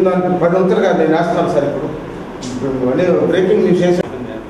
దానికి పది వంతులుగా నేను వేస్తున్నాను సార్ ఇప్పుడు ఇప్పుడు మళ్ళీ బ్రేకింగ్ న్యూస్ చేశాను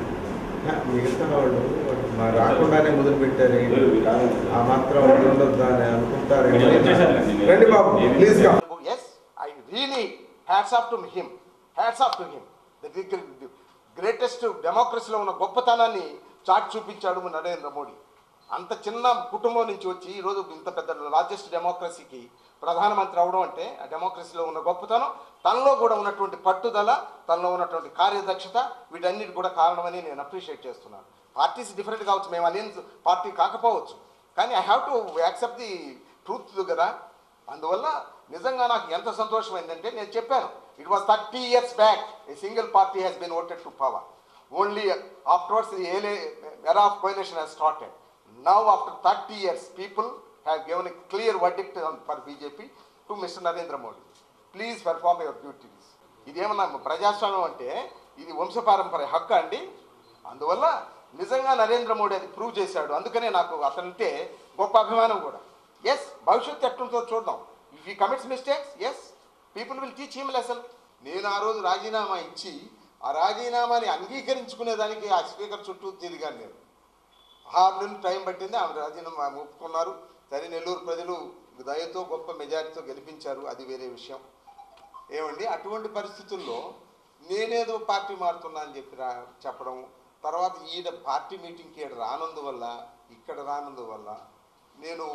మిగతా వాళ్ళు మా రాకుండానే మొదలు పెట్టారు ఆ మాత్రం ఇది ఉండొద్దా అని అనుకుంటారు రండి బాబు ప్లీజ్ గా Yes, I really hats off to him. Hats off to him. The the- the greatest డెమోక్రసీలో ఉన్న గొప్పతనాన్ని చాటి చూపించాడు నరేంద్ర మోడీ అంత చిన్న కుటుంబం నుంచి వచ్చి ఈరోజు ఇంత పెద్ద లార్జెస్ట్ డెమోక్రసీకి ప్రధానమంత్రి అవడం అంటే ఆ డెమోక్రసీలో ఉన్న గొప్పతనం తనలో కూడా ఉన్నటువంటి పట్టుదల తనలో ఉన్నటువంటి కార్యదక్షత వీటన్నిటి కూడా కారణమని నేను అప్రిషియేట్ చేస్తున్నాను పార్టీస్ డిఫరెంట్ కావచ్చు మేము అలయన్స్ పార్టీ కాకపోవచ్చు కానీ I have to accept the truth కదా అందువల్ల నిజంగా నాకు ఎంత సంతోషమైందంటే నేను చెప్పాను it was thirty years back a single party has been voted to power only afterwards the ఏలే era of coalition has started now after thirty years people have given a clear verdict for BJP to mister Narendra Modi please perform your duties ఇదేమన్నా ప్రజాస్వామ్యం అంటే ఇది వంశపారంపర్య హక్కు అండి అందువల్ల నిజంగా నరేంద్ర మోడీ అది ప్రూవ్ చేశాడు అందుకనే నాకు అతనంటే గొప్ప అభిమానం కూడా ఎస్ భవిష్యత్తు ఎట్లుంటుందో చూద్దాం if he commits mistakes yes people will teach him lesson నేను ఆ రోజు రాజీనామా ఇచ్చి ఆ రాజీనామాని అంగీకరించుకునేదానికి ఆ స్పీకర్ చుట్టూ తిరిగాను నేను ఆరు నెలలు టైం పట్టింది ఆమె రాజీనామా ఆమె ఒప్పుకున్నారు సరే నెల్లూరు ప్రజలు దయతో గొప్ప మెజారిటీతో గెలిపించారు అది వేరే విషయం ఏమండి అటువంటి పరిస్థితుల్లో నేనేదో పార్టీ మారుతున్నా అని చెప్పి రా చెప్పడం తర్వాత ఈడ పార్టీ మీటింగ్కి ఈడ రానందువల్ల ఇక్కడ రానందువల్ల నేను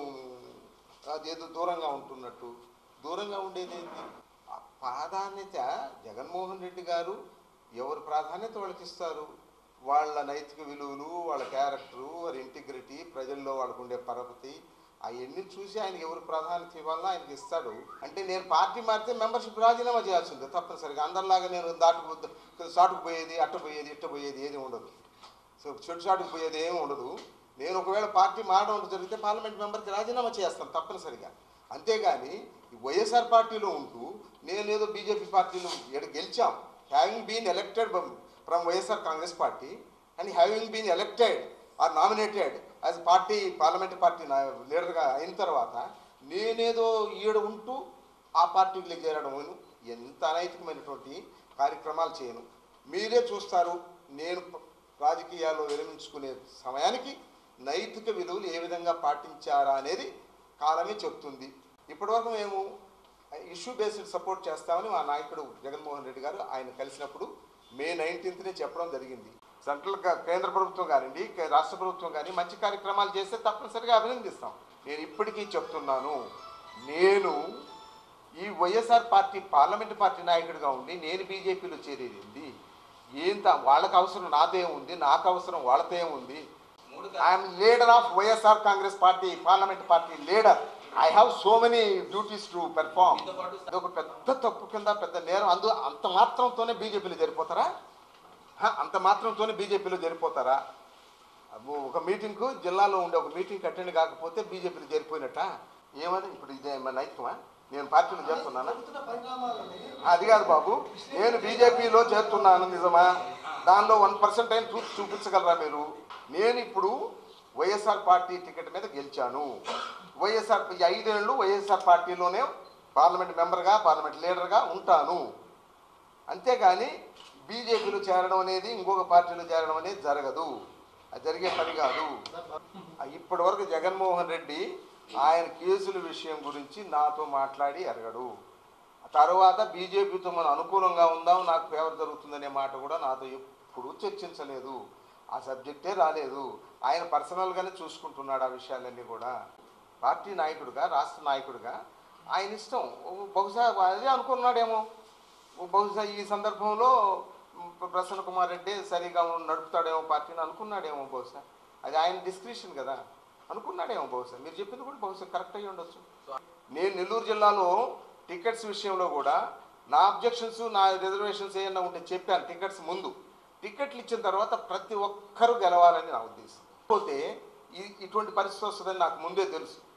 అదేదో దూరంగా ఉంటున్నట్టు దూరంగా ఉండేది ఏంటి ఆ ప్రాధాన్యత జగన్మోహన్ రెడ్డి గారు ఎవరు ప్రాధాన్యత వాళ్ళకి ఇస్తారు వాళ్ళ నైతిక విలువలు వాళ్ళ క్యారెక్టరు వారి ఇంటిగ్రిటీ ప్రజల్లో వాళ్ళకు ఉండే పరపతి అవన్నీ చూసి ఆయనకి ఎవరు ప్రాధాన్యత ఇవ్వాలో ఆయనకి ఇస్తాడు అంటే నేను పార్టీ మారితే మెంబర్షిప్ రాజీనామా చేయాల్సిందే తప్పనిసరిగా అందరిలాగా నేను దాటుకు సాటుకు పోయేది అట్ట పోయేది ఇట్ట పోయేది ఏది ఉండదు సో చెడు చాటుకు పోయేది ఏమి ఉండదు నేను ఒకవేళ పార్టీ మారడం జరిగితే పార్లమెంట్ మెంబర్కి రాజీనామా చేస్తాను తప్పనిసరిగా అంతేగాని ఈ వైఎస్ఆర్ పార్టీలో ఉంటూ నేను ఏదో బీజేపీ పార్టీలో ఎడ గెలిచాం having been elected from YSR Congress party and having been elected or nominated as party parliament party లీడర్గా అయిన తర్వాత నేనేదో ఈడ ఉంటూ ఆ పార్టీకి చేరడం ఎంత అనైతికమైనటువంటి కార్యక్రమాలు చేయను మీరే చూస్తారు నేను ప- రాజకీయాల్లో విరమించుకునే సమయానికి నైతిక విలువలు ఏ విధంగా పాటించారా అనేది కాలమే చెప్తుంది ఇప్పటివరకు మేము ఇష్యూ బేస్డ్ సపోర్ట్ చేస్తామని మా నాయకుడు జగన్మోహన్ రెడ్డి గారు ఆయన కలిసినప్పుడు మే నైన్టీన్త్నే చెప్పడం జరిగింది సెంట్రల్ గా- కేంద్ర ప్రభుత్వం కానివ్వండి కే- రాష్ట్ర ప్రభుత్వం కానీ మంచి కార్యక్రమాలు చేస్తే తప్పనిసరిగా అభినందిస్తాం నేను ఇప్పటికీ చెప్తున్నాను నేను ఈ వైఎస్ఆర్ పార్టీ పార్లమెంట్ పార్టీ నాయకుడిగా ఉండి నేను బీజేపీలో చేరేది ఏంత వాళ్ళకి అవసరం నాదే ఉంది నాకు అవసరం వాళ్ళతో ఉంది I'm leader of YSR Congress party parliament party leader I have so many duties to perform అదొక పెద్ద తప్పు కింద పెద్ద నేరం అందు అంత మాత్రంతోనే బీజేపీలో జరిపోతారా హ, అంత మాత్రంతోనే బీజేపీలో జరిపోతారా అబ్బో, ఒక మీటింగ్కు జిల్లాలో ఉండే ఒక మీటింగ్ అటెండ్ కాకపోతే బీజేపీలో చేరిపోయినట్ట ఏమని ఇప్పుడు ఇది ఏమన్నా నైతికమా నేను పార్టీలో చేరుతున్నానా అది కాదు బాబు నేను బీజేపీలో చేరుతున్నాను నిజమా దానిలో వన్ పర్సెంట్ అయిన ట్రూత్ చూపించగలరా మీరు నేను ఇప్పుడు వైఎస్ఆర్ పార్టీ టికెట్ మీద గెలిచాను వైఎస్ఆర్ ఈ ఐదేళ్ళు వైఎస్ఆర్ పార్టీలోనే పార్లమెంట్ మెంబర్గా పార్లమెంట్ లీడర్గా ఉంటాను అంతేగాని బీజేపీలో చేరడం అనేది ఇంకొక పార్టీలో చేరడం అనేది జరగదు అది జరిగే పని కాదు ఇప్పటి వరకు జగన్మోహన్ రెడ్డి ఆయన కేసుల విషయం గురించి నాతో మాట్లాడి ఎరగడు తర్వాత బీజేపీతో మనం అనుకూలంగా ఉందాం నాకు ఫేవర్ జరుగుతుందనే మాట కూడా నాతో ఎప్పుడూ చర్చించలేదు ఆ సబ్జెక్టే రాలేదు ఆయన పర్సనల్గానే చూసుకుంటున్నాడు ఆ విషయాలన్నీ కూడా పార్టీ నాయకుడిగా రాష్ట్ర నాయకుడిగా ఆయన ఇష్టం బహుశా అదే అనుకున్నాడేమో బహుశా ఈ సందర్భంలో మ్, ప్రసన్న కుమార్ రెడ్డి సరిగా నడుపుతాడేమో పార్టీని అనుకున్నాడేమో బహుశా అది ఆయన డిస్క్రిప్షన్ కదా అనుకున్నాడేమో బహుశా మీరు చెప్పింది కూడా బహుశా కరెక్ట్ అయ్యి ఉండొచ్చు నేను నెల్లూరు జిల్లాలో టికెట్స్ విషయంలో కూడా నా అబ్జెక్షన్స్ నా రిజర్వేషన్స్ ఏమన్నా ఉంటే చెప్పాను టికెట్స్ ముందు టికెట్లు ఇచ్చిన తర్వాత ప్రతి ఒక్కరూ గెలవాలని నా ఉద్దేశం పోతే ఈ ఇటువంటి పరిస్థితి వస్తుందని నాకు ముందే తెలుసు